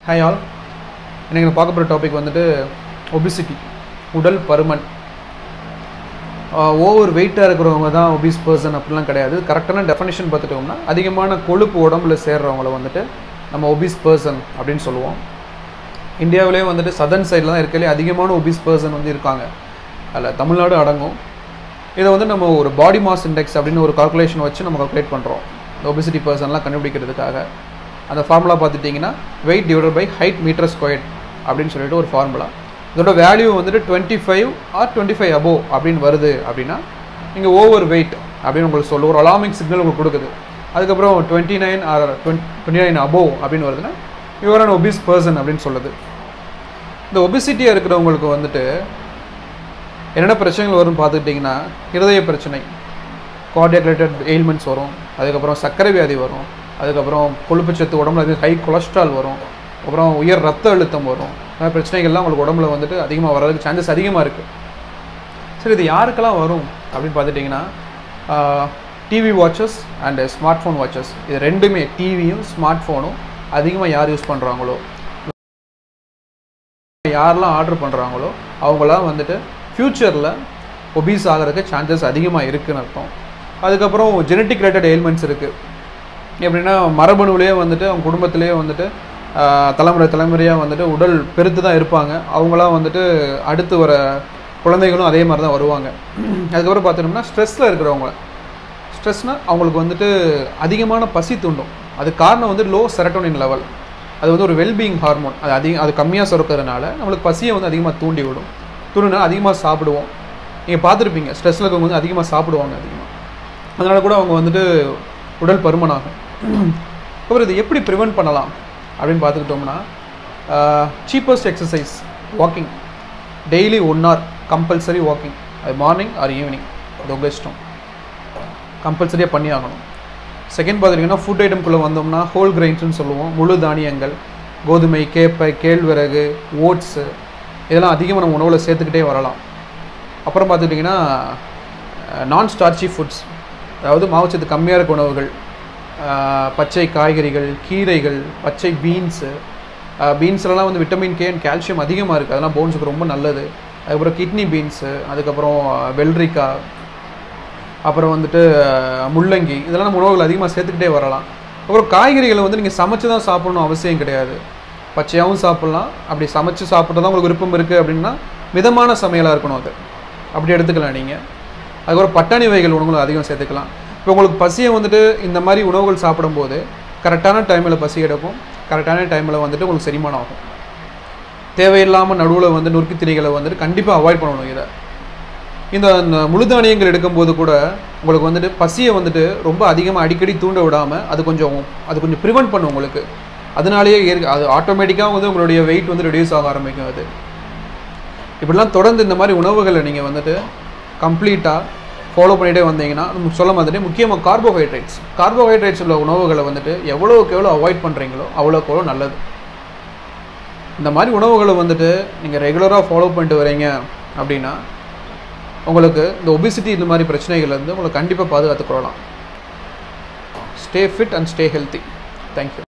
hi all இன்றைக்கி நான் பார்க்க போகிற டாபிக் வந்துட்டு ஒபிசிட்டி உடல் பருமன் ஓவர் வெயிட்டாக இருக்கிறவங்க தான் ஒபிஸ் பர்சன் அப்படிலாம் கிடையாது கரெக்டான டெஃபனிஷன் பார்த்துட்டோம்னா அதிகமான கொழுப்பு உடம்புல சேர்றவங்கள வந்துட்டு நம்ம ஒபிஸ் பர்சன் அப்படின்னு சொல்லுவோம் இந்தியாவிலே வந்துட்டு சதர்ன் சைடில் தான் இருக்கலே அதிகமான ஒபிஸ் பர்சன் வந்து இருக்காங்க அதில் தமிழ்நாடு அடங்கும் இதை வந்து நம்ம ஒரு பாடி மாஸ் இண்டெக்ஸ் அப்படின்னு ஒரு கால்குலேஷன் வச்சு நம்ம கால்குலேட் பண்ணுறோம் இந்த ஒபிசிட்டி பர்சன்லாம் கண்டுபிடிக்கிறதுக்காக அந்த ஃபார்முலா பார்த்துட்டிங்கன்னா weight divided by height metre square அப்படின்னு சொல்லிட்டு ஒரு ஃபார்முலா இதோட வேல்யூ வந்துட்டு twenty five or twenty five above அப்படின்னு வருது அப்படின்னா நீங்கள் ஓவர் வெயிட் அப்படின்னு உங்களுக்கு சொல்லும் ஒரு அலாமிக் சிக்னல் உங்களுக்கு கொடுக்குது அதுக்கப்புறம் twenty nine or twenty nine above அப்படின்னு வருதுன்னா யுவர் அன் ஒபிஸ் பர்சன் அப்படின்னு சொல்லுது இந்த ஒபிசிட்டியாக இருக்கிறவங்களுக்கு வந்துட்டு என்னென்ன பிரச்சனைகள் வரும்னு பார்த்துக்கிட்டிங்கன்னா இருதய பிரச்சனை கார்டியக் ரிலேட்டட் எயில்மெண்ட்ஸ் வரும் அதுக்கப்புறம் சர்க்கரை வியாதி வரும் அதுக்கப்புறம் கொழுப்புச்சத்து உடம்புல அது ஹை கொலஸ்ட்ரால் வரும் அப்புறம் உயர் ரத்த அழுத்தம் வரும் இந்த மாதிரி பிரச்சனைகள்லாம் உங்களுக்கு உடம்புல வந்துட்டு அதிகமாக வர்றதுக்கு சான்சஸ் அதிகமாக இருக்குது சரி இது யாருக்கெல்லாம் வரும் அப்படின்னு பார்த்துட்டிங்கன்னா TV watches and smartphone watches இது ரெண்டுமே டிவியும் ஸ்மார்ட் ஃபோனும் அதிகமாக யார் யூஸ் பண்ணுறாங்களோ யாரெல்லாம் ஆர்டர் பண்ணுறாங்களோ அவங்களாம் வந்துட்டு ஃப்யூச்சரில் ஒபீஸ் ஆகிறதுக்கு சான்சஸ் அதிகமாக இருக்குன்னு அர்த்தம் அதுக்கப்புறம் ஜெனட்டிக் ரிலேட்டட் எயில்மெண்ட்ஸ் இருக்குது எப்படின்னா மரபணுவிலேயே வந்துட்டு அவங்க குடும்பத்திலேயே வந்துட்டு தலைமுறை தலைமுறையாக வந்துட்டு உடல் பெருத்து தான் இருப்பாங்க அவங்களாம் வந்துட்டு அடுத்து வர குழந்தைகளும் அதே மாதிரி தான் வருவாங்க அதுக்கப்புறம் பார்த்துட்டோம்னா ஸ்ட்ரெஸ்ஸில் இருக்கிறவங்க ஸ்ட்ரெஸ்னால் அவங்களுக்கு வந்துட்டு அதிகமான பசி தூண்டும் அது காரணம் வந்து லோ செரட்டோனின் லெவல் அது வந்து ஒரு வெல்பீயிங் ஹார்மோன் அது அதிக அது கம்மியாக சுரக்கிறதுனால நம்மளுக்கு பசியை வந்து அதிகமாக தூண்டி விடும் தூண்டினா அதிகமாக சாப்பிடுவோம் நீங்கள் பார்த்துருப்பீங்க ஸ்ட்ரெஸ்ஸில் இருக்கவங்க வந்து அதிகமாக சாப்பிடுவாங்க அதிகமாக அதனால் கூட அவங்க வந்துட்டு உடல் பருமனாகும் அப்புறம் இது எப்படி ப்ரிவெண்ட் பண்ணலாம் அப்படின்னு பார்த்துக்கிட்டோம்னா cheapest exercise walking daily one hour compulsory walking அது மார்னிங் ஆர் ஈவினிங் அது உங்கள் இஷ்டம் கம்பல்சரியாக பண்ணி ஆகணும் செகண்ட் பார்த்துட்டிங்கன்னா ஃபுட் ஐட்டம்குள்ளே வந்தோம்னா ஹோல் கிரைன்ஸ்னு சொல்லுவோம் முழு தானியங்கள் கோதுமை கேப்பை கேழ்வரகு ஓட்ஸு இதெல்லாம் அதிகமாக நம்ம உணவில் சேர்த்துக்கிட்டே வரலாம் அப்புறம் பார்த்துட்டிங்கன்னா நான் ஸ்டார்ச்சி ஃபுட்ஸ் அதாவது மாவுச்சத்து கம்மியாக இருக்க உணவுகள் பச்சை காய்கறிகள் கீரைகள் பச்சை பீன்ஸு பீன்ஸ்லலாம் வந்து விட்டமின் கே அண்ட் கால்சியம் அதிகமாக இருக்குது அதெல்லாம் போன்ஸுக்கு ரொம்ப நல்லது அதுக்கப்புறம் கிட்னி பீன்ஸு அதுக்கப்புறம் வெள்ளரிக்காய் அப்புறம் வந்துட்டு முள்ளங்கி இதெல்லாம் நம்ம உணவுகள் அதிகமாக சேர்த்துக்கிட்டே வரலாம் அப்புறம் காய்கறிகளை வந்து நீங்கள் சமைச்சு தான் சாப்பிடணும் அவசியம் கிடையாது பச்சையாகவும் சாப்பிட்லாம் அப்படி சமைச்சு சாப்பிட்றது தான் உங்களுக்கு விருப்பம் இருக்குது அப்படின்னா மிதமான சமையலாக இருக்கணும் அது அப்படி எடுத்துக்கலாம் நீங்கள் அதுக்கப்புறம் பட்டாணி வகைகள் உணவுகள் அதிகம் சேர்த்துக்கலாம் இப்போ உங்களுக்கு பசியை வந்துட்டு இந்த மாதிரி உணவுகள் சாப்பிடும்போது கரெக்டான டைமில் பசி எடுக்கும் கரெக்டான டைமில் வந்துட்டு உங்களுக்கு செரிமானம் ஆகும் தேவையில்லாமல் நடுவில் வந்து நுறுக்கு திரிகளை வந்துட்டு கண்டிப்பாக அவாய்ட் பண்ணணும் இதை இந்த முழுதானியங்கள் எடுக்கும்போது கூட உங்களுக்கு வந்துட்டு பசியை வந்துட்டு ரொம்ப அதிகமாக அடிக்கடி தூண்ட விடாமல் அது கொஞ்சம் அது கொஞ்சம் ப்ரிவெண்ட் பண்ணும் உங்களுக்கு அதனாலேயே அது ஆட்டோமேட்டிக்காக வந்து உங்களுடைய வெயிட் வந்து ரெடியூஸ் ஆக ஆரம்பிக்கும் அது இப்படிலாம் தொடர்ந்து இந்த மாதிரி உணவுகளை நீங்கள் வந்துட்டு கம்ப்ளீட்டாக ஃபாலோ பண்ணிகிட்டே வந்தீங்கன்னா நம்ம சொல்ல வந்துட்டு முக்கியமாக கார்போஹைட்ரேட்ஸ் கார்போஹைட்ரேட்ஸ் உள்ள உணவுகளை வந்துட்டு எவ்வளோக்கு எவ்வளோ அவாய்ட் பண்ணுறீங்களோ அவ்வளோக்கு எவ்வளோ நல்லது இந்த மாதிரி உணவுகளை வந்துட்டு நீங்கள் ரெகுலராக ஃபாலோ பண்ணிட்டு வரீங்க அப்படின்னா உங்களுக்கு இந்த ஒபிசிட்டி இந்த மாதிரி பிரச்சனைகள்லேருந்து உங்களை கண்டிப்பாக பாதுகாத்துக்கொள்ளலாம் stay fit and stay healthy thank you